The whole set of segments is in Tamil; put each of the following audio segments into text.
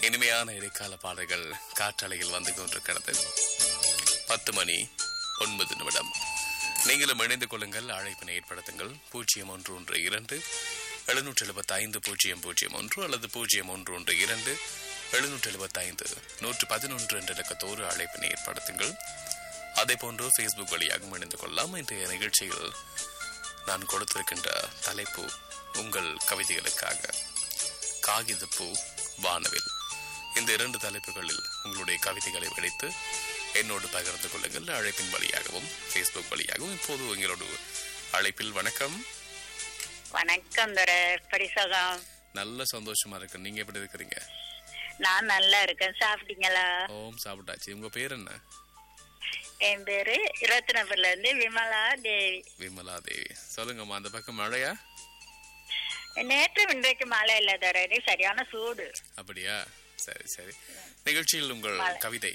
இனிமையான இடைக்கால பாடல்கள் காற்றலையில் வந்து கொண்டிருக்கிறது பத்து மணி ஒன்பது நிமிடம் நீங்களும் இணைந்து கொள்ளுங்கள் அழைப்பினை ஏற்படுத்துங்கள் பூஜ்ஜியம் ஒன்று ஒன்று இரண்டு எழுநூற்றி எழுபத்தி ஐந்து பூஜ்ஜியம் பூஜ்ஜியம் ஒன்று அல்லது பூஜ்ஜியம் ஒன்று ஒன்று இரண்டு எழுநூற்றி எழுபத்தி ஐந்து நூற்று பதினொன்று என்ற இலக்கத்தோடு அழைப்பினை ஏற்படுத்துங்கள் அதே போன்று ஃபேஸ்புக் வழியாகவும் இணைந்து கொள்ளலாம் இன்றைய நிகழ்ச்சியில் நான் கொடுத்திருக்கின்ற தலைப்பு உங்கள் கவிதைகளுக்காக காகிதப்பூ வானவில் இந்த இரண்டு தலைப்புகளில் உங்களுடைய கவிதைகளை படித்து என்னோடு பகிர்ந்து கொள்ளுங்கள் அழைப்பின் வழியாகவும் ஃபேஸ்புக் வழியாகவும் இப்போது எங்களோடு அழைப்பில் வணக்கம் வணக்கம் தர பரிசகம் நல்ல சந்தோஷமா இருக்கு நீங்க எப்படி இருக்கிறீங்க நான் நல்லா இருக்கேன் சாப்பிட்டீங்களா ஓம் சாப்பிட்டாச்சு உங்க பேர் என்ன என் பேரு இரத்தினபுரில இருந்து விமலா தேவி விமலா தேவி சொல்லுங்கம்மா அந்த பக்கம் மழையா நேற்று இன்றைக்கு மழை இல்ல தர சரியான சூடு அப்படியா சரி சரி நிகழ்ச்சியில் உங்கள் மழை. கவிதை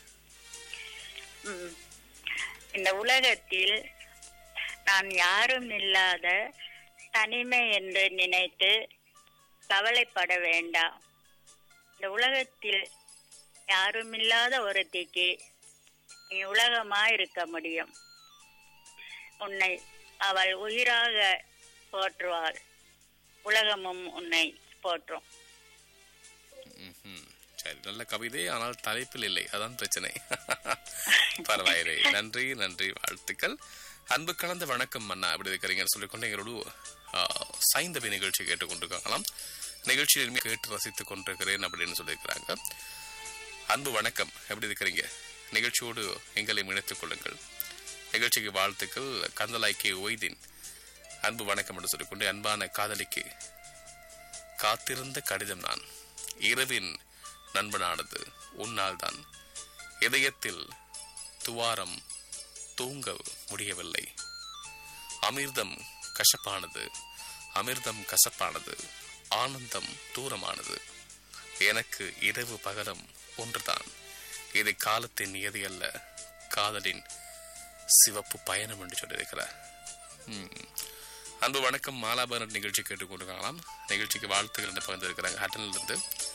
ம். இந்த உலகத்தில் நான் யாரும் இல்லாத தனிமை என்று நினைத்து கவலைப்பட வேண்டாம் இந்த உலகத்தில் யாரும் இல்லாத ஒருத்திக்கு நீ உலகமா இருக்க முடியும் உன்னை அவள் உயிராக போற்றுவாள் உலகமும் உன்னை போற்றும் ம்ஹும். சரி நல்ல கவிதை ஆனால் தலைப்பில் இல்லை அதான் பிரச்சனை பரவாயில்லை நன்றி நன்றி வாழ்த்துக்கள் அன்பு கலந்த வணக்கம் அண்ணா எப்படி இருக்கிறீங்கன்னு சொல்லிக்கொண்டு எங்களோட ஆ, சைந்தவி நிகழ்ச்சி கேட்டுக்கொண்டிருக்காங்களாம் நிகழ்ச்சியில் கேட்டு ரசித்துக் கொண்டிருக்கிறேன் அப்படின்னு சொல்லியிருக்கிறாங்க அன்பு வணக்கம் எப்படி இருக்கிறீங்க நிகழ்ச்சியோடு எங்களை இணைத்துக் கொள்ளுங்கள் நிகழ்ச்சிக்கு வாழ்த்துக்கள் கந்தலாய்க்கு ஒய்தீன் அன்பு வணக்கம் என்று சொல்லிக்கொண்டு அன்பான காதலிக்கு காத்திருந்த கடிதம் நான் இரவின் நண்பனானது உன்னால் தான் இதயத்தில் துவாரம் தூங்க முடியவில்லை அமிர்தம் கசப்பானது அமிர்தம் கசப்பானது ஆனந்தம் தூரமானது எனக்கு இரவு பகலம் ஒன்றுதான் இது காலத்தின் நியதி அல்ல காதலின் சிவப்பு பயணம் என்று சொல்லியிருக்கிறார் ம். அன்பு வணக்கம் மாலாபரன் நிகழ்ச்சி கேட்டுக்கொண்டிருக்கலாம் நிகழ்ச்சிக்கு வாழ்த்துக்கள் என்று பகிர்ந்திருக்கிறாங்க ஹட்டனில் இருந்து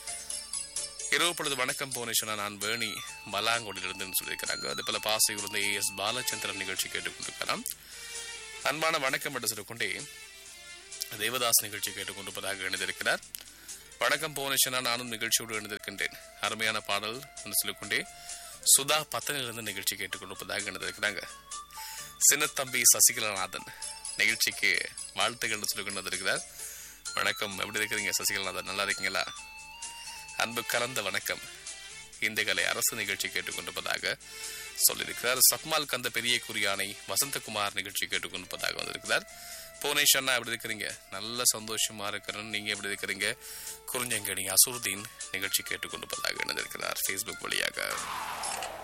இரவு பொழுது வணக்கம் போனேஷனா நான் வேணி பலாங்கோடிலிருந்து சொல்லியிருக்கிறாங்க அதே போல பாசையில் இருந்த ஏ எஸ் பாலச்சந்திரன் நிகழ்ச்சி கேட்டுக்கொண்டிருக்கலாம் அன்பான வணக்கம் என்று சொல்லிக்கொண்டே தேவதாஸ் நிகழ்ச்சி கேட்டுக்கொண்டிருப்பதாக இணைந்திருக்கிறார் வணக்கம் புவனேஸ்வரா நானும் நிகழ்ச்சியோடு இணைந்திருக்கின்றேன் அருமையான பாடல் என்று சொல்லிக்கொண்டே சுதா பத்தனிலிருந்து நிகழ்ச்சி கேட்டுக்கொண்டிருப்பதாக இணைந்திருக்கிறாங்க சின்னத்தம்பி சசிகலாநாதன் நிகழ்ச்சிக்கு வாழ்த்துக்கள் சொல்லி கொண்டு வந்திருக்கிறார் வணக்கம் எப்படி இருக்கிறீங்க சசிகலாநாதன் நல்லா இருக்கீங்களா அன்பு கலந்த வணக்கம் இந்த கலை அரசு நிகழ்ச்சி கேட்டுக்கொண்டிருப்பதாக சொல்லியிருக்கிறார் சப்மால் கந்த பெரிய குறியானை வசந்தகுமார் நிகழ்ச்சி கேட்டுக்கொண்டிருப்பதாக வந்திருக்கிறார் புவனேஷ் அண்ணா எப்படி இருக்கிறீங்க நல்ல சந்தோஷமா இருக்கிறேன் நீங்க எப்படி இருக்கிறீங்க குறிஞ்சங்கணி அசுருதீன் நிகழ்ச்சி கேட்டுக்கொண்டிருப்பதாக இணைந்திருக்கிறார் ஃபேஸ்புக் வழியாக